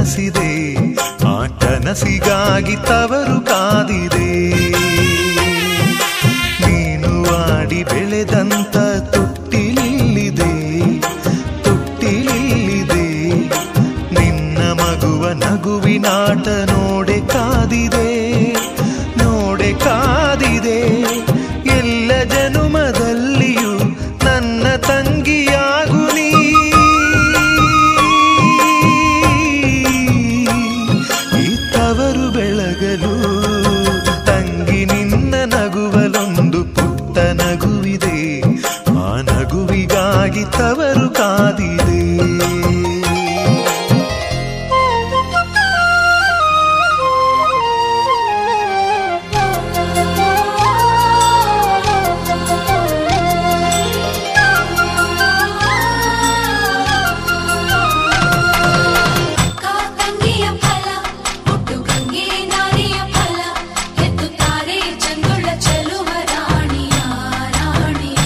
ಕನಸಿದೆ ಆ ಕನಸಿಗಾಗಿ ತವರು ಕಾದಿದೆ ನೀನು ಆಡಿ ಬೆಳೆದಂತ ತೊಟ್ಟಿಲಿಲ್ಲಿದೆ ತೊಟ್ಟಿಲಿಲ್ಲಿದೆ ನಿನ್ನ ಮಗುವ ನಗುವಿನಾಟ ನೋಡೆ ಕಾದಿದೆ ನೋಡೆ ಕಾದಿದೆ ಎಲ್ಲ ಜನುಮದಲ್ಲಿಯೂ ನನ್ನ ತಂಗಿಯಾಗು ನೀ ಈ ತವರು ಬೆಳಗಲು ತಂಗಿ ನಿನ್ನ ನಗುವಲೊಂದು ಪುಟ್ಟ ನಗುವಿದೆ ಆ ನಗುವಿಗಾಗಿ ತವರು ಕಾದಿದೆ ತಂಗಿಯ ಫಲ ಹುಟ್ಟು ಗಂಗೆ ನಾರಿಯ ಫಲ ಎತ್ತುತ್ತಾರೆ ಚಂದುಳ್ಳ ಚೆಲುವ ರಾಣಿಯ ರಾಣಿಯ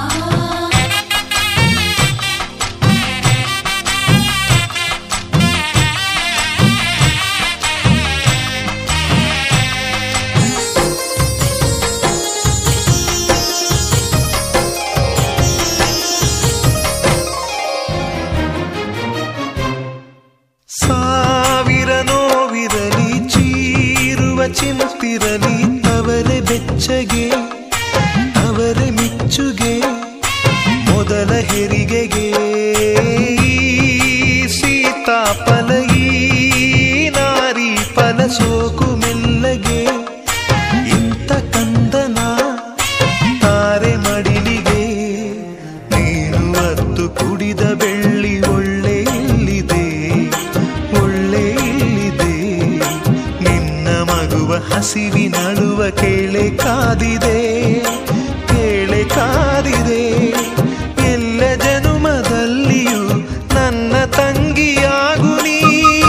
ಸಾವಿರ ನೋವಿರಲಿ ಚೀರುವ ಚಿಂತಿರಲಿ ಅವರೇ ಬೆಚ್ಚಗೆ ಅವರೇ ಮಿಚ್ಚುಗೆ ಮೊದಲ ಹೆರಿಗೆಗೆ ಈ ಸೀತಾಫಲ ಈ ನಾರಿ ಫಲ ಸೋಕು ಮೆಲ್ಲಗೆ ಇಂಥ ಕಂದನ ತಾರೆ ಮಡಿಲಿಗೆ ನೀನು ಅತ್ತು ಕುಡಿದ ಬೆಳ್ಳಿ ಒಳ್ಳೆ ಇಲ್ಲಿದೆ ಒಳ್ಳೆ ಇಲ್ಲಿದೆ ನಿನ್ನ ಮಗುವ ಹಸಿವಿನಳುವ ಕೇಳೆ ಕಾದಿದೆ ಕೇಳೆ ಕಾದಿದೆ ಎಲ್ಲ ಜನುಮದಲ್ಲಿಯೂ ನನ್ನ ತಂಗಿಯಾಗು ನೀ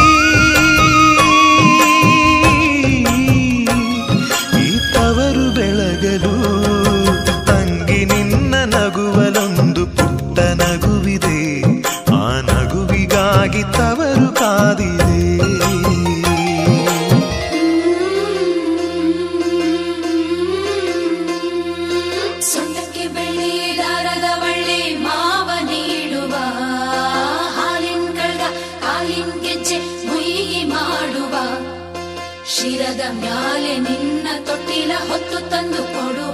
ಈ ತವರು ಬೆಳಗಲು ತಂಗಿ ನಿನ್ನ ನಗುವಲೊಂದು ಪುಟ್ಟ ನಗುವಿದೆ ಆ ನಗುವಿಗಾಗಿ ತವರು ಕಾದಿದೆ ಸೊಂಟಕ್ಕೆ ಬೆಳ್ಳಿ ದಾರದ ಬಳ್ಳಿ ಮಾವ ನೀಡುವ ಹಾಲಿನ ಕಳ್ಗ ಹಾಲಿನ ಗೆಜ್ಜೆ ಮುಯಿಗಿ ಮಾಡುವ ಶಿರದ ಮ್ಯಾಲೆ ನಿನ್ನ ತೊಟ್ಟಿಲ ಹೊತ್ತು ತಂದು ಕೊಡುವ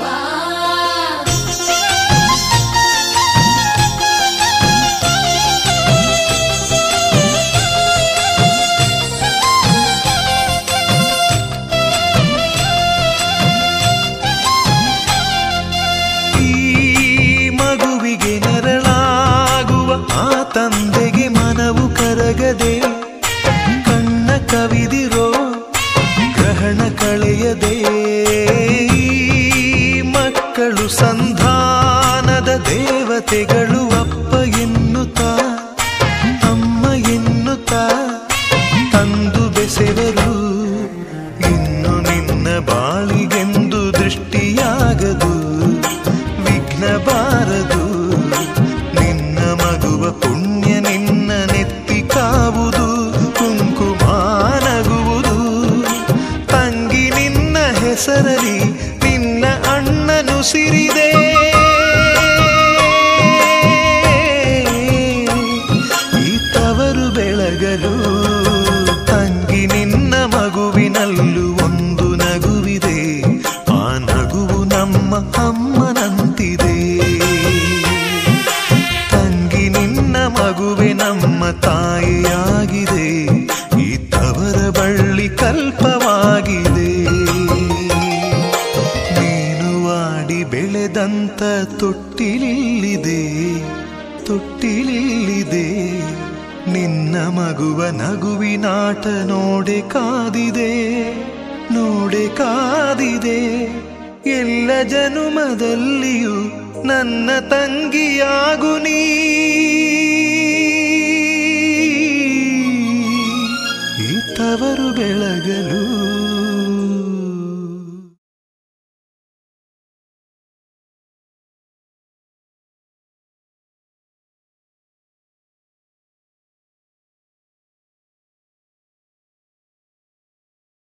ಈ ಮಗುವಿಗೆ ನೆರಳಾಗುವ ಆ ತಂದೆಗೆ ಮನವು ಕರಗದೆ ಕಣ್ಣ ಕವಿದಿರೋ ಗ್ರಹಣ ಕಳೆಯದೆ ಈ ಮಕ್ಕಳು ಸಂಧಾನದ ದೇವತೆಗಳು ಅಪ್ಪ ಎನ್ನುತ್ತಾ ಅಮ್ಮ ಎನ್ನುತ್ತಾ ತಂದು ಬೆಸೆವರು ಇನ್ನು ನಿನ್ನ ಬಾಳಿಗೆಂದು ದೃಷ್ಟಿಯಾಗದು ವಿಘ್ನ ಬಾರದು ನಿನ್ನ ಮಗುವ ಪುಣ್ಯ ನಿನ್ನ ನೆತ್ತಿ ಕಾವುದು ಕುಂಕುಮಾನಗುವುದು ತಂಗಿ ನಿನ್ನ ಹೆಸರಲಿ ನಿನ್ನ ಅಣ್ಣನು ಸಿರಿದೆ ಈ ತವರು ಬೆಳಗಲು ತಂಗಿ ನಿನ್ನ ಮಗುವಿನಲ್ಲೂ ಒಂದು ನಗುವಿದೆ ಆ ನಗುವು ನಮ್ಮ ಅಮ್ಮನಂತಿದೆ ತಂಗಿ ನಿನ್ನ ಮಗುವೆ ನಮ್ಮ ತಾಯಿಯಾಗಿದೆ ಈ ತವರ ಬಳ್ಳಿ ಕಲ್ಪವಾಗಿದೆ ನೀನು ಆಡಿ ಬೆಳೆದಂತ ತೊಟ್ಟಿಲಿಲ್ಲಿದೆ ತೊಟ್ಟಿಲಿಲ್ಲಿದೆ ನಿನ್ನ ಮಗುವ ನಗುವಿನಾಟ ನೋಡೆ ಕಾದಿದೆ ನೋಡೆ ಕಾದಿದೆ ಎಲ್ಲ ಜನುಮದಲ್ಲಿಯೂ ನನ್ನ ತಂಗಿಯಾಗು ನೀ